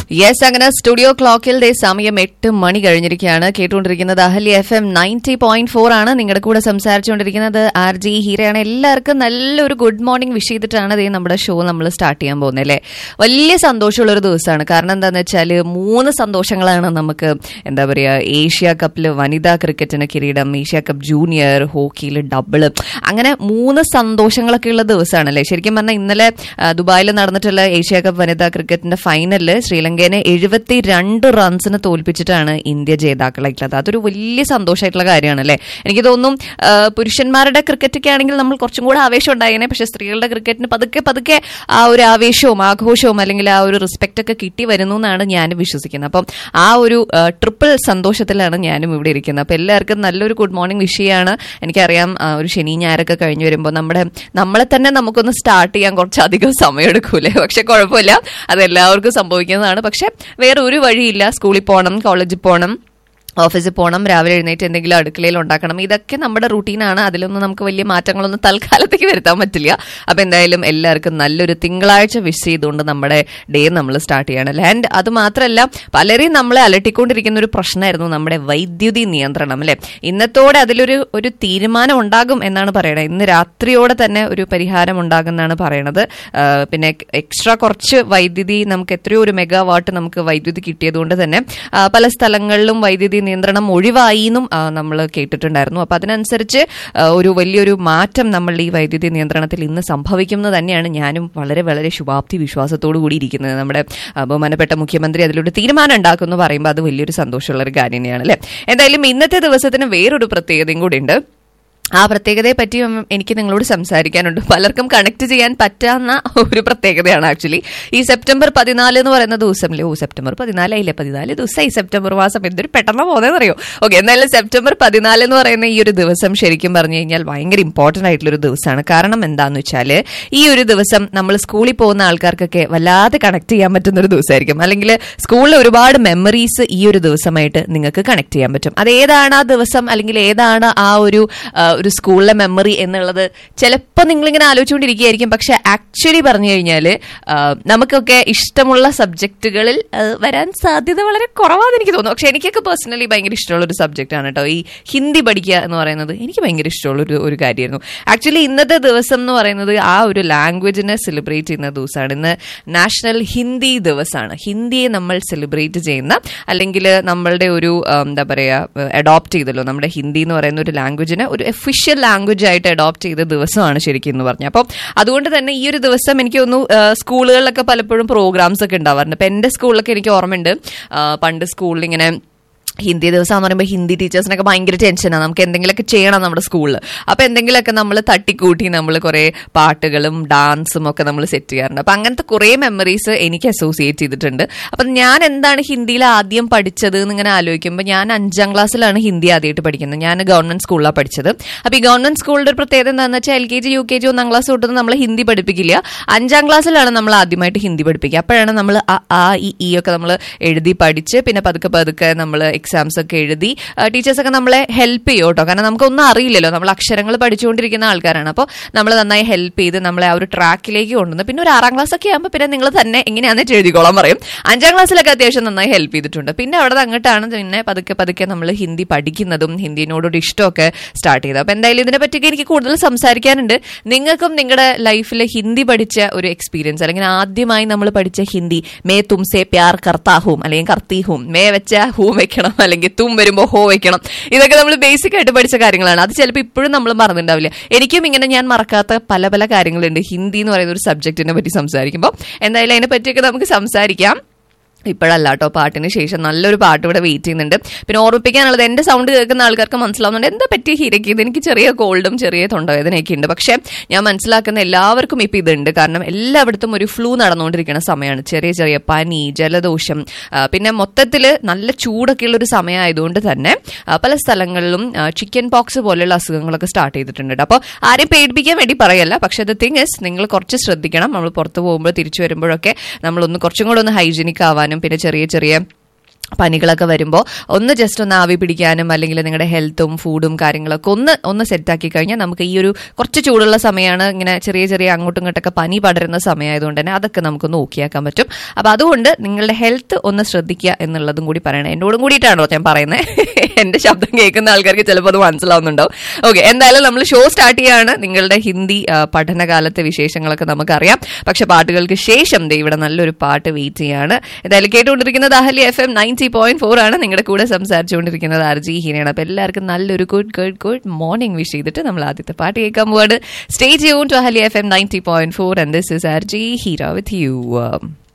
Yes അങ്ങനെ studio ക്ലോക്കിൽ ദേ സമയം എട്ട് മണി കഴിഞ്ഞിരിക്കുകയാണ് കേട്ടുകൊണ്ടിരിക്കുന്നത് Ahalya F M ninety point four ആണ് നിങ്ങളുടെ കൂടെ സംസാരിച്ചുകൊണ്ടിരിക്കുന്നത് ആർ ജി ഹീരയാണ് എല്ലാവർക്കും നല്ലൊരു ഗുഡ് മോർണിംഗ് വിഷ് ചെയ്തിട്ടാണ് ദേ നമ്മുടെ ഷോ നമ്മൾ സ്റ്റാർട്ട് ചെയ്യാൻ പോകുന്നത് അല്ലേ വലിയ സന്തോഷമുള്ള ഒരു ദിവസമാണ് കാരണം എന്താണെന്ന് വെച്ചാൽ മൂന്ന് സന്തോഷങ്ങളാണ് നമുക്ക് എന്താ പറയുക ഏഷ്യ കപ്പിൽ വനിതാ ക്രിക്കറ്റിന് കിരീടം ഏഷ്യ കപ്പ് ജൂനിയർ ഹോക്കിയിൽ ഡബിള് അങ്ങനെ മൂന്ന് സന്തോഷങ്ങളൊക്കെ ഉള്ള ദിവസമാണ് അല്ലേ ശരിക്കും പറഞ്ഞാൽ ഇന്നലെ ആ, ദുബായിൽ നടന്നിട്ടുള്ള ഏഷ്യ കപ്പ് വനിതാ ക്രിക്കറ്റിന്റെ ഫൈനലിൽ ശ്രീലങ്കേനെ എഴുപത്തിരണ്ട് റൺസിന് തോൽപ്പിച്ചിട്ടാണ് ഇന്ത്യ ജേതാക്കളായിട്ടുള്ളത് അതൊരു വലിയ സന്തോഷമായിട്ടുള്ള കാര്യമാണ് അല്ലേ എനിക്ക് തോന്നും ആ, പുരുഷന്മാരുടെ ക്രിക്കറ്റൊക്കെ ആണെങ്കിൽ നമ്മൾ കുറച്ചും കൂടെ ആവേശം ഉണ്ടായേനെ പക്ഷെ സ്ത്രീകളുടെ ക്രിക്കറ്റിന് പതുക്കെ പതുക്കെ ആ ഒരു ആവേശവും ആഘോഷവും അല്ലെങ്കിൽ ആ ഒരു റെസ്പെക്റ്റ് ഒക്കെ കിട്ടി വരുന്നു എന്നാണ് ഞാനും വിശ്വസിക്കുന്നത് അപ്പം ആ ഒരു ട്രിപ്പിൾ സന്തോഷത്തിലാണ് ഞാനും ഇവിടെ ഇരിക്കുന്നത് അപ്പം എല്ലാവർക്കും നല്ലൊരു ഗുഡ് മോർണിംഗ് വിഷയമാണ് എനിക്കറിയാം ആ, ഒരു ശനി ഞായറൊക്കെ കഴിഞ്ഞ് വരുമ്പോൾ നമ്മുടെ നമ്മളെ തന്നെ നമുക്കൊന്ന് സ്റ്റാർട്ട് ചെയ്യാൻ കുറച്ചധികം സമയം എടുക്കൂലേ പക്ഷെ കുഴപ്പമില്ല അത് എല്ലാവർക്കും സംഭവിക്കുന്നതാണ് പക്ഷെ വേറെ ഒരു വഴിയില്ല സ്കൂളിൽ പോകണം കോളേജിൽ പോകണം ഓഫീസിൽ പോകണം രാവിലെ എഴുന്നേറ്റ് എന്തെങ്കിലും അടുക്കളയിൽ ഉണ്ടാക്കണം ഇതൊക്കെ നമ്മുടെ റൂട്ടീനാണ് അതിലൊന്നും നമുക്ക് വലിയ മാറ്റങ്ങളൊന്നും തൽക്കാലത്തേക്ക് വരുത്താൻ പറ്റില്ല അപ്പൊ എന്തായാലും എല്ലാവർക്കും നല്ലൊരു തിങ്കളാഴ്ച വിഷ് ചെയ്തുകൊണ്ട് നമ്മുടെ ഡേ നമ്മൾ സ്റ്റാർട്ട് ചെയ്യണം ആൻഡ് അത് മാത്രമല്ല പലരെയും നമ്മളെ അലട്ടിക്കൊണ്ടിരിക്കുന്ന ഒരു പ്രശ്നമായിരുന്നു നമ്മുടെ വൈദ്യുതി നിയന്ത്രണം അല്ലെ ഇന്നത്തോടെ അതിലൊരു ഒരു തീരുമാനം ഉണ്ടാകും എന്നാണ് പറയണത് ഇന്ന് രാത്രിയോടെ തന്നെ ഒരു പരിഹാരം ഉണ്ടാകുമെന്നാണ് പറയണത് ആ, പിന്നെ എക്സ്ട്രാ കുറച്ച് വൈദ്യുതി നമുക്ക് എത്രയോ ഒരു മെഗാവാട്ട് നമുക്ക് വൈദ്യുതി കിട്ടിയതുകൊണ്ട് തന്നെ ആ, പല സ്ഥലങ്ങളിലും വൈദ്യുതി നിയന്ത്രണം ഒഴിവായി എന്നും നമ്മൾ കേട്ടിട്ടുണ്ടായിരുന്നു അപ്പൊ അതിനനുസരിച്ച് ആ, ഒരു വലിയൊരു മാറ്റം നമ്മൾ ഈ വൈദ്യുതി നിയന്ത്രണത്തിൽ ഇന്ന് സംഭവിക്കുന്നത് തന്നെയാണ് ഞാനും വളരെ വളരെ ശുഭാപ്തി വിശ്വാസത്തോടു കൂടി ഇരിക്കുന്നത് നമ്മുടെ ആ, ബഹുമാനപ്പെട്ട മുഖ്യമന്ത്രി അതിലൊരു തീരുമാനം ഉണ്ടാക്കുന്നു എന്ന് പറയുമ്പോൾ അത് വലിയൊരു സന്തോഷമുള്ള ഒരു കാര്യം തന്നെയാണ് അല്ലെ എന്തായാലും ഇന്നത്തെ ദിവസത്തിന് വേറൊരു പ്രത്യേകതയും കൂടി ഉണ്ട് ആ പ്രത്യേകതയെ പറ്റി ഉം എനിക്ക് നിങ്ങളോട് സംസാരിക്കാനുണ്ട് പലർക്കും കണക്ട് ചെയ്യാൻ പറ്റാവുന്ന ഒരു പ്രത്യേകതയാണ് ആക്ച്വലി ഈ സെപ്റ്റംബർ പതിനാല് എന്ന് പറയുന്ന ദിവസമില്ലേ ഓ സെപ്റ്റംബർ പതിനാലായില്ലേ പതിനാല് ദിവസമായി സെപ്റ്റംബർ മാസം എന്തൊരു പെട്ടെന്ന് പോകുന്നതെന്ന് അറിയോ ഓക്കെ എന്നാലും സെപ്റ്റംബർ പതിനാല് എന്ന് പറയുന്ന ഈ ഒരു ദിവസം ശരിക്കും പറഞ്ഞു കഴിഞ്ഞാൽ ഭയങ്കര ഇമ്പോർട്ടന്റ് ആയിട്ടുള്ള ഒരു ദിവസമാണ് കാരണം എന്താന്ന് വെച്ചാൽ ഈ ഒരു ദിവസം നമ്മൾ സ്കൂളിൽ പോകുന്ന ആൾക്കാർക്കൊക്കെ വല്ലാതെ കണക്ട് ചെയ്യാൻ പറ്റുന്ന ഒരു ദിവസമായിരിക്കും അല്ലെങ്കിൽ സ്കൂളിൽ ഒരുപാട് മെമ്മറീസ് ഈ ഒരു ദിവസമായിട്ട് നിങ്ങൾക്ക് കണക്ട് ചെയ്യാൻ പറ്റും അത് ഏതാണ് ആ ദിവസം അല്ലെങ്കിൽ ഏതാണ് ആ ഒരു ആ, ഒരു സ്കൂളിലെ മെമ്മറി എന്നുള്ളത് ചിലപ്പോൾ നിങ്ങളിങ്ങനെ ആലോചിച്ചുകൊണ്ടിരിക്കുകയായിരിക്കും പക്ഷെ ആക്ച്വലി പറഞ്ഞു കഴിഞ്ഞാൽ നമുക്കൊക്കെ ഇഷ്ടമുള്ള സബ്ജക്റ്റുകളിൽ വരാൻ സാധ്യത വളരെ കുറവാന്ന് എനിക്ക് തോന്നുന്നു പക്ഷെ എനിക്കൊക്കെ പേഴ്സണലി ഭയങ്കര ഇഷ്ടമുള്ള ഒരു സബ്ജക്റ്റാണ് കേട്ടോ ഈ ഹിന്ദി പഠിക്കുക എന്ന് പറയുന്നത് എനിക്ക് ഭയങ്കര ഇഷ്ടമുള്ള ഒരു ഒരു കാര്യമായിരുന്നു ആക്ച്വലി ഇന്നത്തെ ദിവസം എന്ന് പറയുന്നത് ആ ഒരു ലാംഗ്വേജിനെ സെലിബ്രേറ്റ് ചെയ്യുന്ന ദിവസമാണ് ഇന്ന് നാഷണൽ ഹിന്ദി ദിവസമാണ് ഹിന്ദിയെ നമ്മൾ സെലിബ്രേറ്റ് ചെയ്യുന്ന അല്ലെങ്കിൽ നമ്മളുടെ ഒരു ആ, എന്താ പറയുക അഡോപ്റ്റ് ചെയ്തല്ലോ നമ്മുടെ ഹിന്ദി എന്ന് പറയുന്ന ഒരു ലാംഗ്വേജിനെ ഒരു ഒഫീഷ്യൽ ലാംഗ്വേജ് ആയിട്ട് അഡോപ്റ്റ് ചെയ്ത ദിവസമാണ് ശരിക്കും എന്ന് പറഞ്ഞത് അപ്പം അതുകൊണ്ട് തന്നെ ഈ ഒരു ദിവസം എനിക്ക് തോന്നുന്നു ആ, സ്കൂളുകളിലൊക്കെ പലപ്പോഴും പ്രോഗ്രാംസ് ഒക്കെ ഉണ്ടാവാറുണ്ട് അപ്പം എൻ്റെ സ്കൂളിലൊക്കെ എനിക്ക് ഓർമ്മയുണ്ട് ആ, പണ്ട് സ്കൂളിൽ ഇങ്ങനെ ഹിന്ദി ദിവസം എന്ന് പറയുമ്പോൾ ഹിന്ദി ടീച്ചേഴ്സിനൊക്കെ ഭയങ്കര ടെൻഷനാണ് നമുക്ക് എന്തെങ്കിലുമൊക്കെ ചെയ്യണം നമ്മുടെ സ്കൂളിൽ അപ്പൊ എന്തെങ്കിലുമൊക്കെ നമ്മൾ തട്ടിക്കൂട്ടി നമ്മൾ കുറെ പാട്ടുകളും ഡാൻസും ഒക്കെ നമ്മൾ സെറ്റ് ചെയ്യാറുണ്ട് അപ്പൊ അങ്ങനത്തെ കുറെ മെമ്മറീസ് എനിക്ക് അസോസിയേറ്റ് ചെയ്തിട്ടുണ്ട് അപ്പൊ ഞാൻ എന്താണ് ഹിന്ദിയിൽ ആദ്യം പഠിച്ചത് എന്ന് ഇങ്ങനെ ആലോചിക്കുമ്പോൾ ഞാൻ അഞ്ചാം ക്ലാസ്സിലാണ് ഹിന്ദി ആദ്യമായിട്ട് പഠിക്കുന്നത് ഞാൻ ഗവൺമെന്റ് സ്കൂളിലാണ് പഠിച്ചത് അപ്പൊ ഈ ഗവൺമെന്റ് സ്കൂളിന്റെ ഒരു പ്രത്യേകത എന്താണെന്ന് വെച്ചാൽ L K G U K G ഒന്നാം ക്ലാസ് തൊട്ടൊന്നും നമ്മൾ ഹിന്ദി പഠിപ്പിക്കില്ല അഞ്ചാം ക്ലാസ്സിലാണ് നമ്മൾ ആദ്യമായിട്ട് ഹിന്ദി പഠിപ്പിക്കുക അപ്പോഴാണ് നമ്മൾ ആ ആ ഇ ഈ ഒക്കെ നമ്മൾ എഴുതി പഠിച്ച് പിന്നെ പതുക്കെ പതുക്കെ നമ്മൾ എക്സാംസ് ഒക്കെ എഴുതി ടീച്ചേഴ്സ് ഒക്കെ നമ്മളെ ഹെൽപ്പ് ചെയ്യും കേട്ടോ കാരണം നമുക്കൊന്നും അറിയില്ലല്ലോ നമ്മൾ അക്ഷരങ്ങൾ പഠിച്ചുകൊണ്ടിരിക്കുന്ന ആൾക്കാരാണ് അപ്പോൾ നമ്മൾ നന്നായി ഹെൽപ്പ് ചെയ്ത് നമ്മളെ ആ ഒരു ട്രാക്കിലേക്ക് കൊണ്ടുവന്ന് പിന്നെ ഒരു ആറാം ക്ലാസ് ഒക്കെ ആകുമ്പോൾ പിന്നെ നിങ്ങൾ തന്നെ എങ്ങനെയാണെന്ന് എഴുതിക്കോളാൻ പറയും അഞ്ചാം ക്ലാസ്സിലൊക്കെ അത്യാവശ്യം നന്നായി ഹെൽപ്പ് ചെയ്തിട്ടുണ്ട് പിന്നെ അവിടെ നിന്ന് അങ്ങോട്ടാണ് പിന്നെ പതുക്കെ പതുക്കെ നമ്മൾ ഹിന്ദി പഠിക്കുന്നതും ഹിന്ദിനോടൊരു ഇഷ്ടമൊക്കെ സ്റ്റാർട്ട് ചെയ്തത് അപ്പോൾ എന്തായാലും ഇതിനെ പറ്റിയൊക്കെ എനിക്ക് കൂടുതൽ സംസാരിക്കാനുണ്ട് നിങ്ങൾക്കും നിങ്ങളുടെ ലൈഫിൽ ഹിന്ദി പഠിച്ച ഒരു എക്സ്പീരിയൻസ് അല്ലെങ്കിൽ ആദ്യമായി നമ്മൾ പഠിച്ച ഹിന്ദി മേ തുംസെ പ്യാർ കർത്താ ഹൂം അല്ലെങ്കിൽ കർത്തി ഹൂം മേ വെച്ച ഹൂം വെക്കണം അല്ലെങ്കിൽ തും വരുമ്പോൾ ഹോ വെക്കണം ഇതൊക്കെ നമ്മൾ ബേസിക് ആയിട്ട് പഠിച്ച കാര്യങ്ങളാണ് അത് ചിലപ്പോൾ ഇപ്പോഴും നമ്മൾ മറന്നിട്ടുണ്ടാവില്ല എനിക്കും ഇങ്ങനെ ഞാൻ മറക്കാത്ത പല പല കാര്യങ്ങളുണ്ട് ഹിന്ദി എന്ന് പറയുന്ന ഒരു സബ്ജക്റ്റിനെ പറ്റി സംസാരിക്കുമ്പോൾ എന്തായാലും അതിനെ പറ്റിയൊക്കെ നമുക്ക് സംസാരിക്കാം ഇപ്പോഴല്ല കേട്ടോ പാട്ടിന് ശേഷം നല്ലൊരു പാട്ട് ഇവിടെ വെയിറ്റ് ചെയ്യുന്നുണ്ട് പിന്നെ ഓർമ്മിപ്പിക്കാനുള്ളത് എന്റെ സൗണ്ട് കേൾക്കുന്ന ആൾക്കാർക്ക് മനസ്സിലാവുന്നുണ്ട് എന്താ പറ്റിയ ഹീരയ്ക്ക് ഇത് എനിക്ക് ചെറിയ കോൾഡും ചെറിയ തൊണ്ടവേദനയൊക്കെ ഉണ്ട് പക്ഷെ ഞാൻ മനസ്സിലാക്കുന്ന എല്ലാവർക്കും ഇപ്പം ഇതുണ്ട് കാരണം എല്ലായിടത്തും ഒരു ഫ്ലൂ നടന്നുകൊണ്ടിരിക്കുന്ന സമയമാണ് ചെറിയ ചെറിയ പനി ജലദോഷം ആ, പിന്നെ മൊത്തത്തിൽ നല്ല ചൂടൊക്കെ ഉള്ള ഒരു സമയമായതുകൊണ്ട് തന്നെ ആ, പല സ്ഥലങ്ങളിലും ചിക്കൻ പോക്സ് പോലെയുള്ള അസുഖങ്ങളൊക്കെ സ്റ്റാർട്ട് ചെയ്തിട്ടുണ്ട് കേട്ടോ. അപ്പോൾ ആരെയും പേടിപ്പിക്കാൻ വേണ്ടി പറയല്ല പക്ഷെ ദ തിങ് ഇസ് നിങ്ങൾ കുറച്ച് ശ്രദ്ധിക്കണം നമ്മൾ പുറത്ത് പോകുമ്പോൾ തിരിച്ചു വരുമ്പോഴൊക്കെ നമ്മളൊന്ന് കുറച്ചും കൂടെ ഒന്ന് ഹൈജീനിക് ആവാനും പിന്നെ ചെറിയ ചെറിയ പനികളൊക്കെ വരുമ്പോൾ ഒന്ന് ജസ്റ്റ് ഒന്ന് ആവി പിടിക്കാനും അല്ലെങ്കിൽ നിങ്ങളുടെ ഹെൽത്തും ഫുഡും കാര്യങ്ങളൊക്കെ ഒന്ന് ഒന്ന് സെറ്റാക്കി കഴിഞ്ഞാൽ നമുക്ക് ഈ ഒരു കുറച്ച് ചൂടുള്ള സമയമാണ് ഇങ്ങനെ ചെറിയ ചെറിയ അങ്ങോട്ടും ഇങ്ങോട്ടൊക്കെ പനി പടരുന്ന സമയമായതുകൊണ്ട് തന്നെ അതൊക്കെ നമുക്ക് നോക്കിയാക്കാൻ പറ്റും അപ്പോൾ അതുകൊണ്ട് നിങ്ങളുടെ ഹെൽത്ത് ഒന്ന് ശ്രദ്ധിക്കുക എന്നുള്ളതും കൂടി പറയണം എന്നോടും കൂടിയിട്ടാണോ ഞാൻ പറയുന്നത് എന്റെ ശബ്ദം കേൾക്കുന്ന ആൾക്കാർക്ക് ചിലപ്പോൾ അത് മനസ്സിലാവുന്നുണ്ടാവും ഓക്കെ എന്തായാലും നമ്മൾ ഷോ സ്റ്റാർട്ട് ചെയ്യാണ് നിങ്ങളുടെ ഹിന്ദി ആ, പഠനകാലത്തെ വിശേഷങ്ങളൊക്കെ നമുക്കറിയാം പക്ഷെ പാട്ടുകൾക്ക് ശേഷം ദേ ഇവിടെ നല്ലൊരു പാട്ട് വെയിറ്റ് ചെയ്യാണ് എന്തായാലും കേട്ടുകൊണ്ടിരിക്കുന്നത് Ahali F M ninety point four ആണ് നിങ്ങളുടെ കൂടെ സംസാരിച്ചുകൊണ്ടിരിക്കുന്നത് അർജി ഹീനയാണ് അപ്പൊ എല്ലാവർക്കും നല്ലൊരു good good good morning wish ചെയ്തിട്ട് നമ്മൾ ആദ്യത്തെ പാട്ട് കേൾക്കാൻ പോവാണ് stay tune to Ahali F M ninety point four and this is RJ hero with U